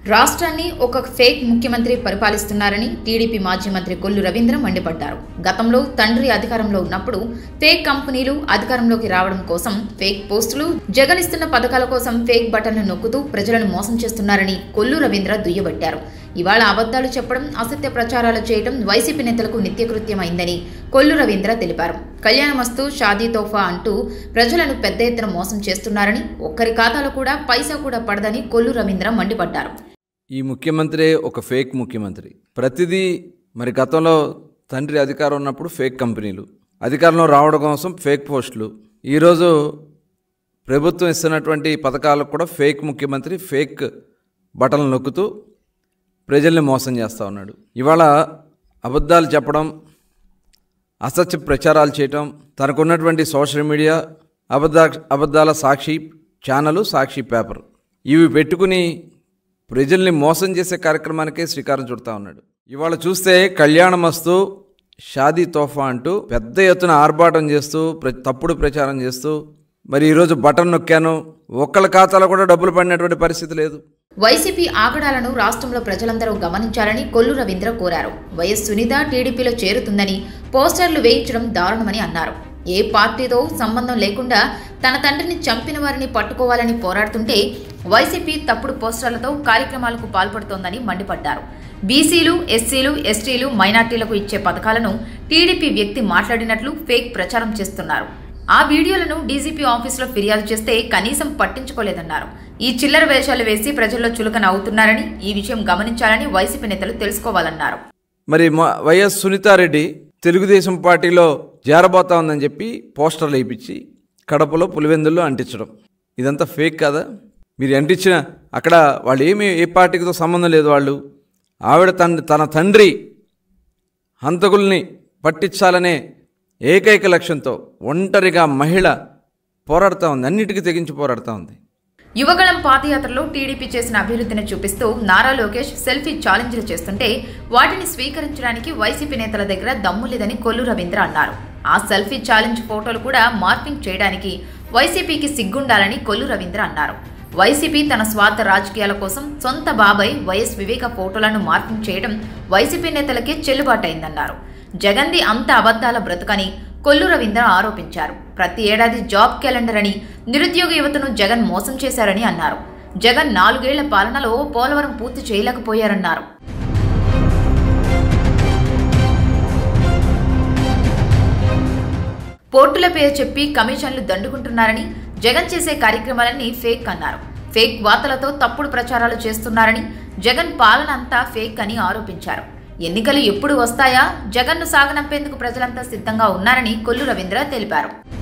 రాష్ట్రాన్ని ఒక ఫేక్ ముఖ్యమంత్రి పరిపాలిస్తున్నారని టీడీపీ మాజీ మంత్రి కొల్లు రవీంద్ర మండిపడ్డారు గతంలో తండ్రి అధికారంలో ఉన్నప్పుడు ఫేక్ కంపెనీలు అధికారంలోకి రావడం కోసం ఫేక్ పోస్టులు జగన్ ఇస్తున్న పథకాల కోసం ఫేక్ బటన్లు నొక్కుతూ ప్రజలను మోసం చేస్తున్నారని కొల్లు రవీంద్ర దుయ్యబట్టారు ఇవాళ అబద్ధాలు చెప్పడం అసత్య ప్రచారాలు చేయడం వైసీపీ నేతలకు నిత్యకృత్యమైందని కొల్లు రవీంద్ర తెలిపారు కళ్యాణమస్తు షాదీ తోఫా అంటూ ప్రజలను పెద్ద ఎత్తున మోసం చేస్తున్నారని ఒక్కరి ఖాతాలో కూడా పైసా కూడా పడదని కొల్లు రవీంద్ర మండిపడ్డారు ఈ ముఖ్యమంత్రి ఒక ఫేక్ ముఖ్యమంత్రి ప్రతిదీ మరి గతంలో తండ్రి అధికారం ఉన్నప్పుడు ఫేక్ కంపెనీలు అధికారంలో రావడం కోసం ఫేక్ పోస్టులు ఈరోజు ప్రభుత్వం ఇస్తున్నటువంటి పథకాలకు కూడా ఫేక్ ముఖ్యమంత్రి ఫేక్ బటన్లు నొక్కుతూ ప్రజల్ని మోసం చేస్తూ ఉన్నాడు ఇవాళ అబద్ధాలు చెప్పడం అసత్య ప్రచారాలు చేయటం తనకున్నటువంటి సోషల్ మీడియా అబద్ధ అబద్ధాల సాక్షి ఛానలు సాక్షి పేపర్ ఇవి పెట్టుకుని ప్రజల్ని మోసం చేసే కార్యక్రమానికే శ్రీకారం చుడతా ఉన్నాడు ఇవాళ చూస్తే కళ్యాణమస్తు షాదీ తోఫా అంటూ పెద్ద ఎత్తున ఆర్భాటం చేస్తూ ప్ర తప్పుడు ప్రచారం చేస్తూ మరి ఈరోజు బటన్ నొక్కాను ఒక్కళ్ళ ఖాతాలో కూడా డబ్బులు పడినటువంటి పరిస్థితి లేదు వైసీపీ ఆగడాలను రాష్ట్రంలో ప్రజలందరూ గమనించాలని కొల్లు రవీంద్ర కోరారు వైఎస్ సునీత టీడీపీలో చేరుతుందని పోస్టర్లు వేయించడం దారుణమని అన్నారు ఏ పార్టీతో సంబంధం లేకుండా తన తండ్రిని చంపిన వారిని పట్టుకోవాలని పోరాడుతుంటే వైసీపీ తప్పుడు పోస్టర్లతో కార్యక్రమాలకు పాల్పడుతోందని మండిపడ్డారు బీసీలు ఎస్సీలు ఎస్టీలు మైనార్టీలకు ఇచ్చే పథకాలను టీడీపీ వ్యక్తి మాట్లాడినట్లు ఫేక్ ప్రచారం చేస్తున్నారు ఆ వీడియోలను డీజీపీ ఆఫీసులో ఫిర్యాదు చేస్తే కనీసం పట్టించుకోలేదన్నారు ఈ చిల్లర వేషాలు వేసి ప్రజల్లో చులకన అవుతున్నారని ఈ విషయం గమనించాలని వైసీపీ నేతలు తెలుసుకోవాలన్నారు మరి మా వైఎస్ సునీతారెడ్డి తెలుగుదేశం పార్టీలో చేరబోతా ఉందని చెప్పి పోస్టర్లు వేయించి కడపలో పులివెందుల్లో అంటించడం ఇదంతా ఫేక్ కదా మీరు అంటించిన అక్కడ వాళ్ళు ఏమి ఏ పార్టీతో సంబంధం లేదు వాళ్ళు ఆవిడ తన తన తండ్రి హంతకుల్ని పట్టించాలనే ఏకైక లక్ష్యంతో ఒంటరిగా మహిళ పోరాడుతూ ఉంది అన్నిటికీ తెగించి పోరాడుతూ ఉంది యువగళం పాదయాత్రలో టీడీపీ చేసిన అభివృద్ధిని చూపిస్తూ నారా లోకేష్ సెల్ఫీ ఛాలెంజ్లు చేస్తుంటే వాటిని స్వీకరించడానికి వైసీపీ నేతల దగ్గర దమ్ము లేదని కొల్లు రవీంద్ర అన్నారు ఆ సెల్ఫీ ఛాలెంజ్ ఫోటోలు కూడా మార్పింగ్ చేయడానికి వైసీపీకి సిగ్గుండాలని కొల్లు రవీంద్ర అన్నారు వైసీపీ తన స్వార్థ రాజకీయాల కోసం సొంత బాబాయ్ వైఎస్ వివేక ఫోటోలను మార్పింగ్ చేయడం వైసీపీ నేతలకే చెల్లుబాటైందన్నారు జగన్ది అంత అబద్ధాల బ్రతుకని కొల్లు రవీంద్ర ఆరోపించారు ప్రతి ఏడాది జాబ్ క్యాలెండర్ అని నిరుద్యోగ యువతను జగన్ మోసం చేశారని అన్నారు జగన్ నాలుగేళ్ల పాలనలో పోలవరం పూర్తి చేయలేకపోయారన్నారు పోర్టుల పేరు చెప్పి కమిషన్లు దండుకుంటున్నారని జగన్ చేసే కార్యక్రమాలన్నీ ఫేక్ అన్నారు ఫేక్ వార్తలతో తప్పుడు ప్రచారాలు చేస్తున్నారని జగన్ పాలన అంతా ఫేక్ అని ఆరోపించారు ఎన్నికలు ఎప్పుడు వస్తాయా జగన్ను సాగనంపేందుకు ప్రజలంతా సిద్ధంగా ఉన్నారని కొల్లు రవీంద్ర తెలిపారు